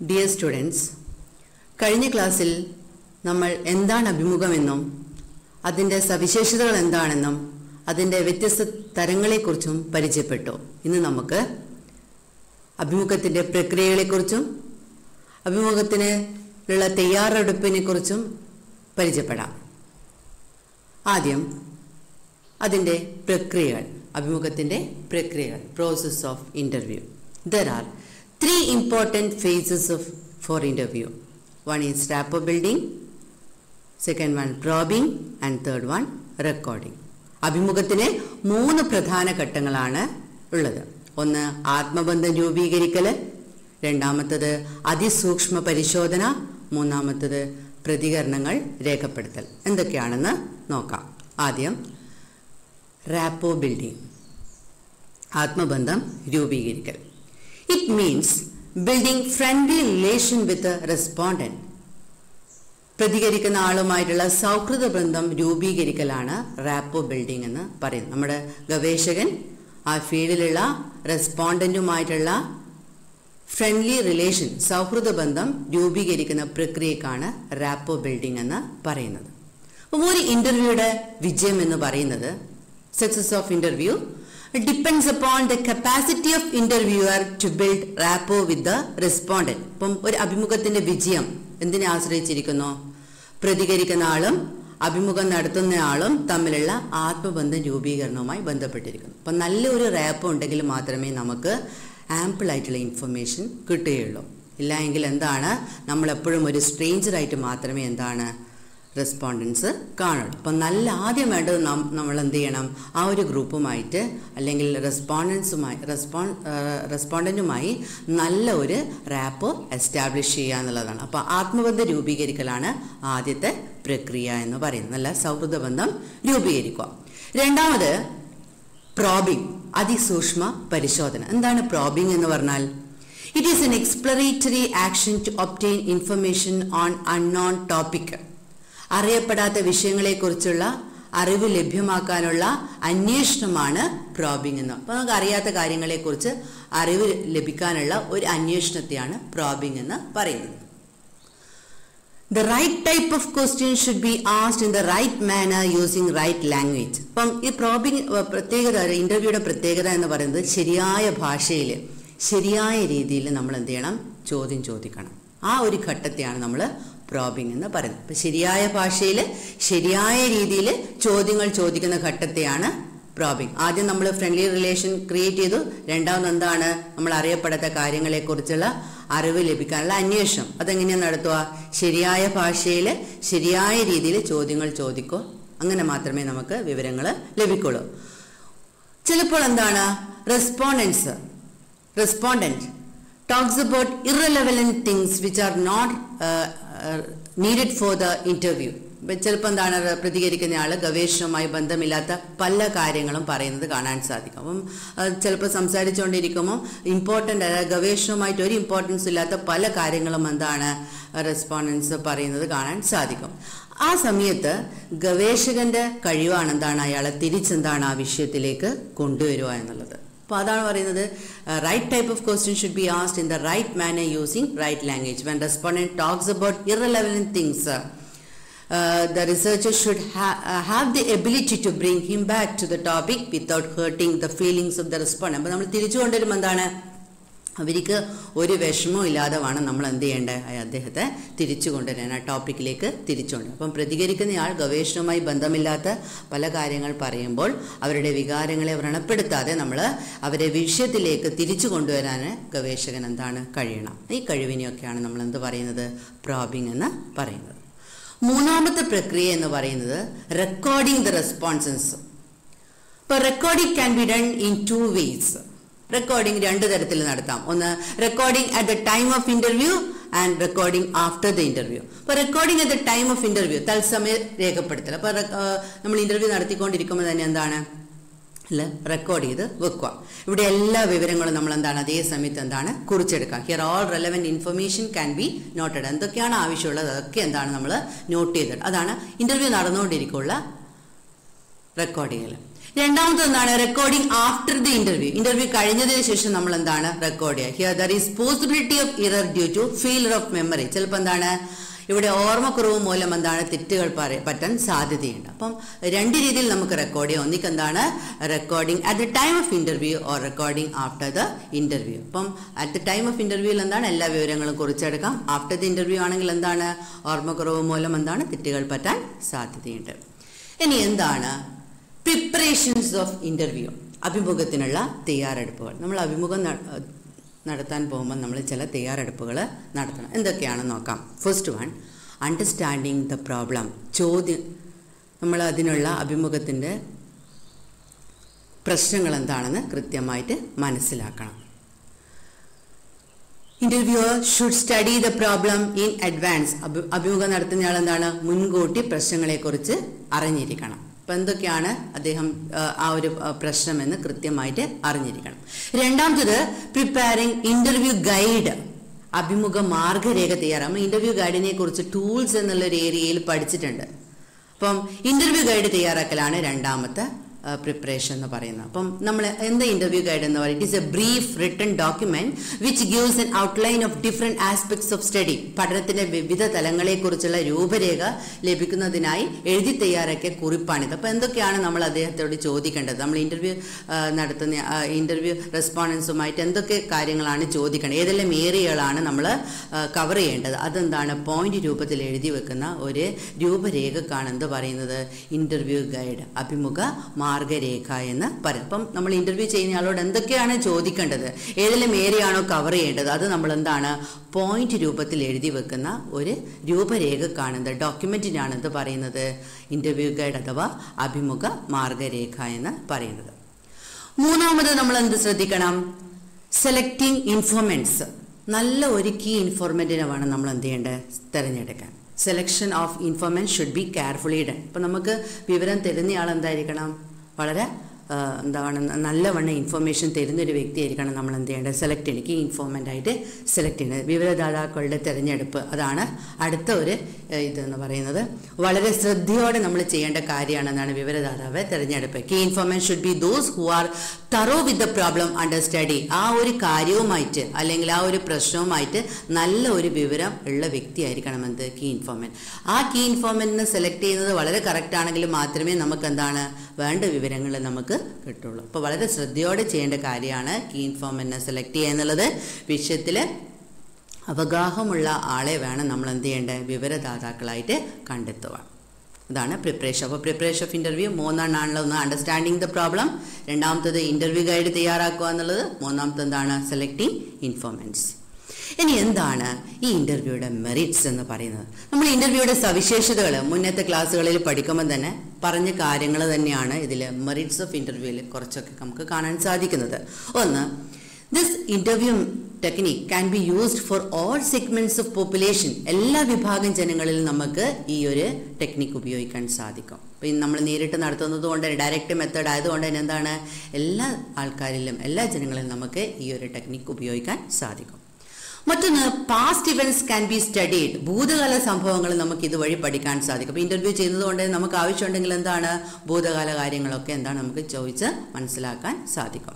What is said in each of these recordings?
Dear students കഴിഞ്ഞ ക്ലാസ്സിൽ നമ്മൾ എന്താണ് അഭിമുഖമെന്നും അതിൻ്റെ സവിശേഷതകൾ എന്താണെന്നും അതിൻ്റെ വ്യത്യസ്ത തരങ്ങളെക്കുറിച്ചും പരിചയപ്പെട്ടു ഇന്ന് നമുക്ക് അഭിമുഖത്തിൻ്റെ പ്രക്രിയകളെക്കുറിച്ചും അഭിമുഖത്തിന് ഉള്ള തയ്യാറെടുപ്പിനെക്കുറിച്ചും പരിചയപ്പെടാം ആദ്യം അതിൻ്റെ പ്രക്രിയകൾ അഭിമുഖത്തിൻ്റെ പ്രക്രിയകൾ process of interview there are three important phases of for interview one is rapport building second one probing and third one recording അഭിമുഖത്തിന് മൂന്ന് പ്രധാന ഘട്ടങ്ങളാണ് ഉള്ളത് ഒന്ന് ആത്മബന്ധം രൂപീകരിക്കൽ രണ്ടാമത്തത് അതിസൂക്ഷ്മ പരിശോധന മൂന്നാമത്തത് പ്രതികരണങ്ങൾ രേഖപ്പെടുത്തൽ എന്തൊക്കെയാണെന്ന് നോക്കാം ആദ്യം റാപ്പോ ബിൽഡിംഗ് ആത്മബന്ധം രൂപീകരിക്കൽ it means building friendly relation with respondent പ്രതികരിക്കുന്ന ആളുമായിട്ടുള്ള സൗഹൃദ ബന്ധം രൂപീകരിക്കലാണ് റാപ്പോ ബിൽഡിംഗ് എന്ന് പറയുന്നത് നമ്മുടെ ഗവേഷകൻ ആ ഫീൽഡിലുള്ള റെസ്പോണ്ടന്റുമായിട്ടുള്ള ഫ്രണ്ട്ലി റിലേഷൻ സൗഹൃദ ബന്ധം രൂപീകരിക്കുന്ന പ്രക്രിയക്കാണ് റാപ്പോ ബിൽഡിംഗ് എന്ന് പറയുന്നത് അപ്പം ഒരു ഇന്റർവ്യൂയുടെ വിജയം എന്ന് പറയുന്നത് success of interview depends upon the capacity of interviewer to build rapport with the respondent ഇപ്പം ഒരു അഭിമുഖത്തിന്റെ വിജയം എന്തിനെ ആശ്രയിച്ചിരിക്കുന്നു പ്രതികരിക്കുന്ന ആളും അഭിമുഖം നടത്തുന്ന ആളും തമ്മിലുള്ള ആത്മബന്ധ രൂപീകരണവുമായി ബന്ധപ്പെട്ടിരിക്കുന്നു അപ്പം നല്ലൊരു റാപ്പ് ഉണ്ടെങ്കിൽ മാത്രമേ നമുക്ക് ആമ്പിൾ ആയിട്ടുള്ള ഇൻഫർമേഷൻ കിട്ടുകയുള്ളൂ ഇല്ല എങ്കിൽ എന്താണ് നമ്മളെപ്പോഴും ഒരു സ്ട്രേഞ്ചറായിട്ട് മാത്രമേ എന്താണ് റെസ്പോണ്ടൻസ് കാണുള്ളൂ അപ്പം നല്ല ആദ്യം വേണ്ടത് നമ്മൾ എന്ത് ചെയ്യണം ആ ഒരു ഗ്രൂപ്പുമായിട്ട് അല്ലെങ്കിൽ റെസ്പോണ്ടൻസുമായി റെസ്പോൺ റെസ്പോണ്ടൻറ്റുമായി നല്ല ഒരു റാപ്പ് എസ്റ്റാബ്ലിഷ് ചെയ്യുക എന്നുള്ളതാണ് അപ്പോൾ ആത്മബന്ധം രൂപീകരിക്കലാണ് ആദ്യത്തെ പ്രക്രിയ എന്ന് പറയുന്നത് നല്ല സൗഹൃദ ബന്ധം രൂപീകരിക്കുക രണ്ടാമത് പ്രോബിംഗ് അതിസൂക്ഷ്മ പരിശോധന എന്താണ് പ്രോബിംഗ് എന്ന് പറഞ്ഞാൽ it is an exploratory action to obtain information on unknown topic അറിയപ്പെടാത്ത വിഷയങ്ങളെക്കുറിച്ചുള്ള അറിവ് ലഭ്യമാക്കാനുള്ള അന്വേഷണമാണ് പ്രോബിംഗ് എന്ന് അപ്പോൾ നമുക്ക് അറിയാത്ത കാര്യങ്ങളെക്കുറിച്ച് അറിവ് ലഭിക്കാനുള്ള ഒരു അന്വേഷണത്തെയാണ് പ്രോബിംഗ് എന്ന് പറയുന്നത് the right type of question should be asked in the right manner using right language അപ്പം ഈ പ്രോബിംഗ് പ്രത്യേകത ഇന്റർവ്യൂയുടെ പ്രത്യേകത എന്ന് പറയുന്നത് ശരിയായ ഭാഷയിൽ ശരിയായ രീതിയിൽ നമ്മൾ എന്ത് ചെയ്യണം ചോദ്യം ചോദിക്കണം ആ ഒരു ഘട്ടത്തെയാണ് നമ്മൾ പ്രോബിംഗ് എന്ന് പറയുന്നത് അപ്പം ശരിയായ ഭാഷയിൽ ശരിയായ രീതിയിൽ ചോദ്യങ്ങൾ ചോദിക്കുന്ന ഘട്ടത്തെയാണ് പ്രോബിംഗ് ആദ്യം നമ്മൾ ഫ്രണ്ട്ലി റിലേഷൻ ക്രിയേറ്റ് ചെയ്തു രണ്ടാമത് എന്താണ് നമ്മൾ അറിയപ്പെടാത്ത കാര്യങ്ങളെക്കുറിച്ചുള്ള അറിവ് ലഭിക്കാനുള്ള അന്വേഷണം അതെങ്ങനെയാണ് നടത്തുക ശരിയായ ഭാഷയിൽ ശരിയായ രീതിയിൽ ചോദ്യങ്ങൾ ചോദിക്കുക അങ്ങനെ മാത്രമേ നമുക്ക് വിവരങ്ങൾ ലഭിക്കുള്ളൂ ചിലപ്പോൾ എന്താണ് respondents respondent talks about irrelevant things which are not uh, uh, needed for the interview ചിലപ്പോൾ എന്താണ് പ്രതികരിക്കുന്ന ആൾ ഗവേഷണവുമായി ബന്ധമില്ലാത്ത പല കാര്യങ്ങളും പറയുന്നത് കാണാൻ സാധിക്കും അപ്പം ചിലപ്പോൾ സംസാരിച്ചുകൊണ്ടിരിക്കുമ്പോൾ ഇമ്പോർട്ടൻ്റ് ഗവേഷണവുമായിട്ട് ഒരു ഇമ്പോർട്ടൻസ് ഇല്ലാത്ത പല കാര്യങ്ങളും എന്താണ് റെസ്പോണ്ടൻസ് പറയുന്നത് കാണാൻ സാധിക്കും ആ സമയത്ത് ഗവേഷകന്റെ കഴിവാണ് എന്താണ് അയാളെ തിരിച്ചെന്താണ് ആ വിഷയത്തിലേക്ക് കൊണ്ടുവരിക എന്നുള്ളത് അപ്പോൾ അതാണ് പറയുന്നത് right type of question should be asked in the right manner using right language when respondent talks about irrelevant things the researcher should ha- uh, have the ability to bring him back to the topic without hurting the feelings of the respondent. അപ്പോൾ നമ്മൾ തിരിച്ചു കൊണ്ടുവരുമ്പോൾ എന്താണ് അവർക്ക് ഒരു വിഷമവും ഇല്ലാതെ വേണം നമ്മൾ എന്ത് ചെയ്യേണ്ടത് അദ്ദേഹത്തെ തിരിച്ചു കൊണ്ടുവരാൻ ആ ടോപ്പിക്കിലേക്ക് തിരിച്ചുകൊണ്ട് അപ്പം പ്രതികരിക്കുന്നയാൾ ഗവേഷണവുമായി ബന്ധമില്ലാത്ത പല കാര്യങ്ങൾ പറയുമ്പോൾ അവരുടെ വികാരങ്ങളെ വ്രണപ്പെടുത്താതെ നമ്മൾ അവരെ വിഷയത്തിലേക്ക് തിരിച്ചു കൊണ്ടുവരാൻ ഗവേഷകൻ എന്താണ് കഴിയണം ഈ കഴിവിനെയൊക്കെയാണ് നമ്മൾ എന്ത് പറയുന്നത് പ്രോബിംഗ് എന്ന് പറയുന്നത് മൂന്നാമത്തെ പ്രക്രിയ എന്ന് പറയുന്നത് റെക്കോർഡിംഗ് ദ റെസ്പോൺസൻസ് ഇപ്പോൾ recording can be done in two ways recording രണ്ട് തരത്തിൽ നടത്താം ഒന്ന് recording at the time of interview and recording after the interview അപ്പോൾ recording at the time of interview തത്സമയം രേഖപ്പെടുത്തൽ അപ്പോൾ നമ്മൾ ഇന്റർവ്യൂ നടത്തിക്കൊണ്ടിരിക്കുമ്പോൾ തന്നെ എന്താണ് അല്ല റെക്കോർഡ് ചെയ്ത് വെക്കുക ഇവിടെ എല്ലാ വിവരങ്ങളും നമ്മൾ എന്താണ് അതേ സമയത്ത് എന്താണ് കുറിച്ചെടുക്കുക here all relevant information can be noted എന്തൊക്കെയാണ് ആവശ്യമുള്ളത് അതൊക്കെ എന്താണ് നമ്മൾ നോട്ട് ചെയ്തിട്ട് അതാണ് ഇന്റർവ്യൂ നടന്നുകൊണ്ടിരിക്കുള്ള റെക്കോർഡിങ്ങിൽ രണ്ടാമത്തെ എന്താണ് recording after the interview interview കഴിഞ്ഞതിന് ശേഷം നമ്മൾ എന്താണ് റെക്കോർഡ് ചെയ്യുക here there is possibility of error due to failure of memory ചിലപ്പോൾ എന്താണ് ഇവിടെ ഓർമ്മക്കുറവ് മൂലം എന്താണ് തെറ്റുകൾ പറ പറ്റാൻ സാധ്യതയുണ്ട് അപ്പം രണ്ട് രീതിയിൽ നമുക്ക് റെക്കോർഡ് ചെയ്യാം ഒന്നിക്ക് എന്താണ് recording at the time of interview or recording after the interview അപ്പം അറ്റ് ദ ടൈം ഓഫ് ഇന്റർവ്യൂവിൽ എന്താണ് എല്ലാ വിവരങ്ങളും കുറിച്ചെടുക്കാം ആഫ്റ്റർ ദി ഇന്റർവ്യൂ ആണെങ്കിൽ എന്താണ് ഓർമ്മക്കുറവ് മൂലം എന്താണ് തെറ്റുകൾ പറ്റാൻ സാധ്യതയുണ്ട് ഇനി എന്താണ് പ്രിപ്പറേഷൻസ് ഓഫ് ഇന്റർവ്യൂ അഭിമുഖത്തിനുള്ള തയ്യാറെടുപ്പുകൾ നമ്മൾ അഭിമുഖം ന- നടത്താൻ പോകുമ്പോൾ നമ്മൾ ചില തയ്യാറെടുപ്പുകൾ നടത്തണം എന്തൊക്കെയാണെന്ന് നോക്കാം first one understanding the problem ചോദ്യം നമ്മൾ അതിനുള്ള അഭിമുഖത്തിൻ്റെ പ്രശ്നങ്ങൾ എന്താണെന്ന് കൃത്യമായിട്ട് മനസ്സിലാക്കണം interviewer should study the problem in advance അഭിമുഖം നടത്തുന്നയാൾ എന്താണ് മുൻകൂട്ടി പ്രശ്നങ്ങളെക്കുറിച്ച് അറിഞ്ഞിരിക്കണം അപ്പം എന്തൊക്കെയാണ് അദ്ദേഹം ആ, ആ ഒരു ആ, പ്രശ്നമെന്ന് കൃത്യമായിട്ട് അറിഞ്ഞിരിക്കണം രണ്ടാമത്തത് പ്രിപ്പയറിംഗ് ഇന്റർവ്യൂ ഗൈഡ് അഭിമുഖ മാർഗരേഖ തയ്യാറാകും ഇന്റർവ്യൂ ഗൈഡിനെ കുറിച്ച് ടൂൾസ് എന്നുള്ള ഒരു ഏരിയയിൽ പഠിച്ചിട്ടുണ്ട് അപ്പം ഇന്റർവ്യൂ ഗൈഡ് തയ്യാറാക്കലാണ് രണ്ടാമത്തെ പ്രിപ്പറേഷൻ എന്ന് പറയുന്നത് അപ്പം നമ്മൾ എന്താ ഇന്റർവ്യൂ ഗൈഡ് എന്ന് പറയുന്നത് it is a brief written document which gives an outline of different aspects of study പഠനത്തിന്റെ വിവിധ തലങ്ങളെക്കുറിച്ചുള്ള രൂപരേഖ ലഭിക്കുന്നതിനായി എഴുതി തയ്യാറാക്കിയ കുറിപ്പാണിത് അപ്പം എന്തൊക്കെയാണ് നമ്മൾ അദ്ദേഹത്തോട് ചോദിക്കേണ്ടത് നമ്മൾ ഇന്റർവ്യൂ നടത്തുന്ന ഇന്റർവ്യൂ റെസ്പോണ്ടൻസുമായിട്ട് എന്തൊക്കെ കാര്യങ്ങളാണ് ചോദിക്കേണ്ടത് ഏതെല്ലാം ഏരിയകളാണ് നമ്മൾ കവർ ചെയ്യേണ്ടത് അതെന്താണ് പോയിന്റ് രൂപത്തിൽ എഴുതി വെക്കുന്ന ഒരു രൂപരേഖക്കാണ് എന്ത് പറയുന്നത് ഇന്റർവ്യൂ ഗൈഡ് അഭിമുഖ മാർഗരേഖ എന്ന് പറയും അപ്പം നമ്മൾ ഇന്റർവ്യൂ ചെയ്യുന്ന ആളോട് എന്തൊക്കെയാണ് ചോദിക്കേണ്ടത് ഏതെല്ലാം ഏരിയ ആണോ കവർ ചെയ്യേണ്ടത് അത് നമ്മൾ എന്താണ് പോയിന്റ് രൂപത്തിൽ എഴുതി വെക്കുന്ന ഒരു രൂപരേഖ കാണുന്നത് ഡോക്യുമെന്റിനാണ് എന്ത് പറയുന്നത് ഇന്റർവ്യൂ ഗൈഡ് അഥവാ അഭിമുഖ മാർഗരേഖ എന്ന് പറയുന്നത് മൂന്നാമത് നമ്മൾ എന്ത് ശ്രദ്ധിക്കണം സെലക്ടിങ് ഇൻഫോർമെന്റ്സ് നല്ല ഒരു കീ ഇൻഫോർമെന്റിനെ വേണം നമ്മൾ എന്ത് ചെയ്യേണ്ടത് തിരഞ്ഞെടുക്കാൻ selection of informant should be carefully done അപ്പം നമുക്ക് വിവരം തരുന്നയാൾ എന്തായിരിക്കണം വളരെ ആ, എന്താണ് നല്ലവണ്ണം ഇൻഫർമേഷൻ തരുന്ന ഒരു വ്യക്തിയായിരിക്കണം നമ്മൾ എന്ത് ചെയ്യേണ്ടത് സെലക്ട് ചെയ്യണം കീ ഇൻഫോർമെൻ്റ് ആയിട്ട് സെലക്ട് ചെയ്യുന്നത് വിവരദാതാക്കളുടെ തിരഞ്ഞെടുപ്പ് അതാണ് അടുത്ത ഒരു ഏ, ഇതെന്ന് പറയുന്നത് വളരെ ശ്രദ്ധയോടെ നമ്മൾ ചെയ്യേണ്ട കാര്യമാണെന്നാണ് വിവരദാതാവ് തിരഞ്ഞെടുപ്പ് key information should be those who are thorough with the problem under study ആ ഒരു കാര്യവുമായിട്ട് അല്ലെങ്കിൽ ആ ഒരു പ്രശ്നവുമായിട്ട് നല്ല ഒരു വിവരം ഉള്ള വ്യക്തിയായിരിക്കണം എന്ത് കീ ഇൻഫോർമെന്റ് ആ കീ ഇൻഫോർമെന്റിനെ സെലക്ട് ചെയ്യുന്നത് വളരെ കറക്റ്റ് ആണെങ്കിൽ മാത്രമേ നമുക്ക് എന്താണ് വേണ്ട വിവരങ്ങൾ നമുക്ക് കിട്ടുള്ളൂ അപ്പോൾ വളരെ ശ്രദ്ധയോടെ ചെയ്യേണ്ട കാര്യമാണ് കീ ഇൻഫോർമെന്റിനെ സെലക്ട് ചെയ്യുക എന്നുള്ളത് വിഷയത്തിൽ അവഗാഹമുള്ള ആളെ വേണം നമ്മൾ എന്ത് ചെയ്യേണ്ടത് വിവരദാതാക്കളായിട്ട് കണ്ടെത്തുക അതാണ് പ്രിപ്പറേഷൻ അപ്പോൾ പ്രിപ്പറേഷൻ ഓഫ് ഇന്റർവ്യൂ മൂന്നെണ്ണാണല്ലോ ഒന്ന് അണ്ടർസ്റ്റാൻഡിങ് ദ പ്രോബ്ലം രണ്ടാമത്തത് ഇന്റർവ്യൂ ഗൈഡ് തയ്യാറാക്കുക എന്നുള്ളത് മൂന്നാമത്തെ എന്താണ് സെലക്ടിങ് ഇൻഫോർമൻസ് ഇനി എന്താണ് ഈ ഇന്റർവ്യൂയുടെ മെറിറ്റ്സ് എന്ന് പറയുന്നത് നമ്മൾ ഇന്റർവ്യൂയുടെ സവിശേഷതകൾ മുന്നത്തെ ക്ലാസ്സുകളിൽ പഠിക്കുമ്പോൾ തന്നെ പറഞ്ഞ കാര്യങ്ങൾ തന്നെയാണ് ഇതിൽ മെറിറ്റ്സ് ഓഫ് ഇന്റർവ്യൂവിൽ കുറച്ചൊക്കെ നമുക്ക് കാണാൻ സാധിക്കുന്നത് ഒന്ന് this interview technique can be used for all segments of population എല്ലാ വിഭാഗം ജനങ്ങളിൽ നമുക്ക് ഈ ഒരു ടെക്നിക്ക് ഉപയോഗിക്കാൻ സാധിക്കും അപ്പം നമ്മൾ നേരിട്ട് നടത്തുന്നത് കൊണ്ട് ഡയറക്റ്റ് മെത്തേഡ് ആയതുകൊണ്ട് തന്നെ എന്താണ് എല്ലാ ആൾക്കാരിലും എല്ലാ ജനങ്ങളിലും നമുക്ക് ഈ ഒരു ടെക്നിക്ക് ഉപയോഗിക്കാൻ സാധിക്കും മറ്റൊന്ന് past events can be studied ഭൂതകാല സംഭവങ്ങൾ നമുക്ക് ഇതുവഴി പഠിക്കാൻ സാധിക്കും അപ്പോൾ ഇന്റർവ്യൂ ചെയ്യുന്നതുകൊണ്ട് നമുക്ക് ആവശ്യമുണ്ടെങ്കിൽ എന്താണ് ഭൂതകാല കാര്യങ്ങളൊക്കെ എന്താണ് നമുക്ക് ചോദിച്ച് മനസ്സിലാക്കാൻ സാധിക്കും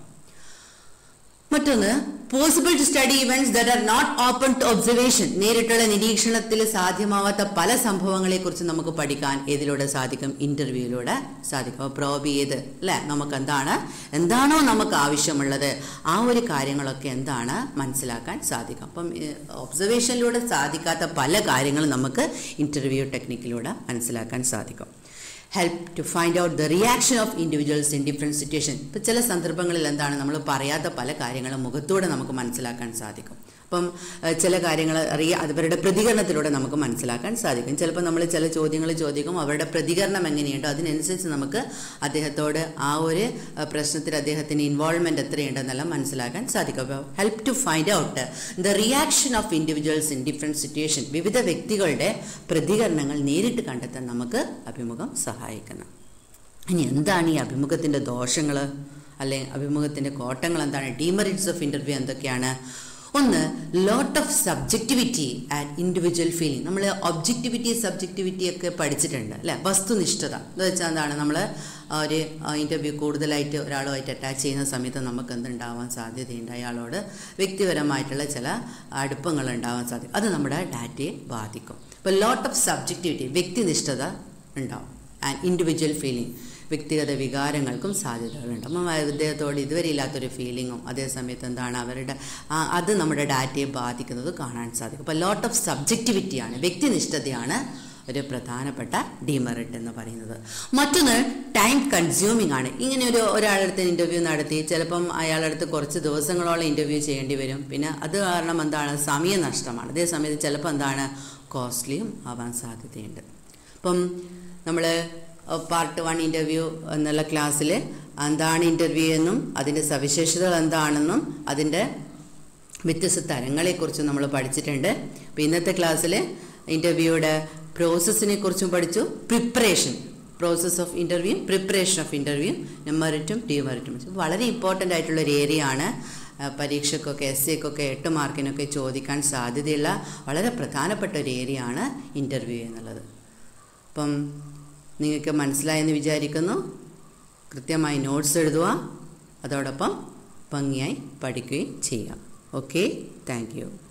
മറ്റൊന്ന് possible to study events that are not open to observation നേരിട്ടുള്ള നിരീക്ഷണത്തിൽ സാധ്യമാവാത്ത പല സംഭവങ്ങളെ കുറിച്ച് നമുക്ക് പഠിക്കാൻ ഇതിലൂടെ സാധിക്കും ഇന്റർവ്യൂയിലൂടെ സാധിക്കും അപ്പോൾ പ്രോബ് ചെയ്ത് അല്ലെ നമുക്ക് എന്താണ് എന്താണോ നമുക്ക് ആവശ്യമുള്ളത് ആ ഒരു കാര്യങ്ങളൊക്കെ എന്താണ് മനസ്സിലാക്കാൻ സാധിക്കും അപ്പം ഒബ്സർവേഷനിലൂടെ സാധിക്കാത്ത പല കാര്യങ്ങളും നമുക്ക് ഇന്റർവ്യൂ ടെക്നിക്കിലൂടെ മനസ്സിലാക്കാൻ സാധിക്കും help to find out the reaction of individuals in different situation ഇപ്പം ചില സന്ദർഭങ്ങളിൽ എന്താണ് നമ്മൾ പറയാത്ത പല കാര്യങ്ങളും മുഖത്തൂടെ നമുക്ക് മനസ്സിലാക്കാൻ സാധിക്കും അപ്പം ഏഹ്, ചില കാര്യങ്ങൾ അറിയാ അവരുടെ പ്രതികരണത്തിലൂടെ നമുക്ക് മനസ്സിലാക്കാൻ സാധിക്കും ചിലപ്പോൾ നമ്മൾ ചില ചോദ്യങ്ങൾ ചോദിക്കും അവരുടെ പ്രതികരണം എങ്ങനെയുണ്ടോ അതിനനുസരിച്ച് നമുക്ക് അദ്ദേഹത്തോട് ആ ഒരു ഏഹ്, പ്രശ്നത്തിൽ അദ്ദേഹത്തിന് ഇൻവോൾവ്മെന്റ് എത്രയുണ്ടെന്നെല്ലാം മനസ്സിലാക്കാൻ സാധിക്കും അപ്പോൾ help to find out the reaction of individuals in different situation വിവിധ വ്യക്തികളുടെ പ്രതികരണങ്ങൾ നേരിട്ട് കണ്ടെത്താൻ നമുക്ക് അഭിമുഖം സഹായിക്കുന്നു ഇനി എന്താണ് ഈ അഭിമുഖത്തിൻ്റെ ദോഷങ്ങൾ അല്ലെങ്കിൽ അഭിമുഖത്തിൻ്റെ കോട്ടങ്ങൾ എന്താണ് ഡീമെറിറ്റ്സ് ഓഫ് ഇൻ്റർവ്യൂ എന്തൊക്കെയാണ് ഒന്ന് lot of subjectivity and individual feeling നമ്മൾ ഒബ്ജക്റ്റിവിറ്റി സബ്ജക്റ്റിവിറ്റി ഒക്കെ പഠിച്ചിട്ടുണ്ട് അല്ലേ വസ്തുനിഷ്ഠത എന്ന് വെച്ചാൽ എന്താണ് നമ്മൾ ഒരു ഇൻ്റർവ്യൂ കൂടുതലായിട്ട് ഒരാളുമായിട്ട് അറ്റാച്ച് ചെയ്യുന്ന സമയത്ത് നമുക്ക് എന്തുണ്ടാവാൻ സാധ്യതയുണ്ട് അയാളോട് വ്യക്തിപരമായിട്ടുള്ള ചില അടുപ്പങ്ങൾ ഉണ്ടാവാൻ സാധ്യത അത് നമ്മുടെ ഡാറ്റയെ ബാധിക്കും അപ്പോൾ ലോട്ട് ഓഫ് സബ്ജക്റ്റിവിറ്റി വ്യക്തിനിഷ്ഠത ഉണ്ടാവും ആൻഡ് ഇൻഡിവിജ്വൽ ഫീലിംഗ് വ്യക്തിഗത വികാരങ്ങൾക്കും സാധ്യതകളുണ്ട് അപ്പം ഇദ്ദേഹത്തോട് ഇതുവരെ ഇല്ലാത്തൊരു ഫീലിങ്ങും അതേ സമയത്ത് എന്താണ് അവരുടെ ആ, അത് നമ്മുടെ ഡാറ്റയെ ബാധിക്കുന്നത് കാണാൻ സാധിക്കും അപ്പോൾ ലോട്ട് ഓഫ് സബ്ജക്റ്റിവിറ്റിയാണ് വ്യക്തിനിഷ്ഠതയാണ് ഒരു പ്രധാനപ്പെട്ട ഡിമെറിറ്റ് എന്ന് പറയുന്നത് മറ്റൊന്ന് ടൈം കൺസ്യൂമിംഗ് ആണ് ഇങ്ങനെ ഒരു ഒരാളടുത്ത് ഇൻ്റർവ്യൂ നടത്തി ചിലപ്പം അയാളടുത്ത് കുറച്ച് ദിവസങ്ങളോളം ഇൻ്റർവ്യൂ ചെയ്യേണ്ടി വരും പിന്നെ അത് കാരണം എന്താണ് സമയനഷ്ടമാണ് അതേ സമയത്ത് ചിലപ്പോൾ എന്താണ് കോസ്റ്റ്ലിയും ആവാൻ സാധ്യതയുണ്ട് അപ്പം നമ്മൾ പാർട്ട് വൺ ഇൻ്റർവ്യൂ എന്നുള്ള ക്ലാസ്സിൽ എന്താണ് ഇൻ്റർവ്യൂ എന്നും അതിൻ്റെ സവിശേഷതകൾ എന്താണെന്നും അതിൻ്റെ വ്യത്യസ്ത തരങ്ങളെക്കുറിച്ചും നമ്മൾ പഠിച്ചിട്ടുണ്ട് അപ്പോൾ ഇന്നത്തെ ക്ലാസ്സിൽ ഇൻ്റർവ്യൂയുടെ പ്രോസസ്സിനെ കുറിച്ചും പഠിച്ചു preparation process of interview preparation of interview മെറിറ്റും ഡിമെറിറ്റും വളരെ ഇമ്പോർട്ടൻ്റ് ആയിട്ടുള്ള ഒരു ഏരിയ ആണ് ആ, പരീക്ഷയ്ക്കൊക്കെ എസ് എക്കൊക്കെ എട്ട് മാർക്കിനൊക്കെ ചോദിക്കാൻ സാധ്യതയുള്ള വളരെ പ്രധാനപ്പെട്ട ഒരു ഏരിയ ആണ് ഇൻ്റർവ്യൂ എന്നുള്ളത് അപ്പം നിങ്ങൾക്ക് മനസ്സിലായെന്ന് വിചാരിക്കുന്നു കൃത്യമായി നോട്ട്സ് എഴുതുക അതോടൊപ്പം ഭംഗിയായി പഠിക്കുകയും ചെയ്യുക ഓക്കെ താങ്ക് യു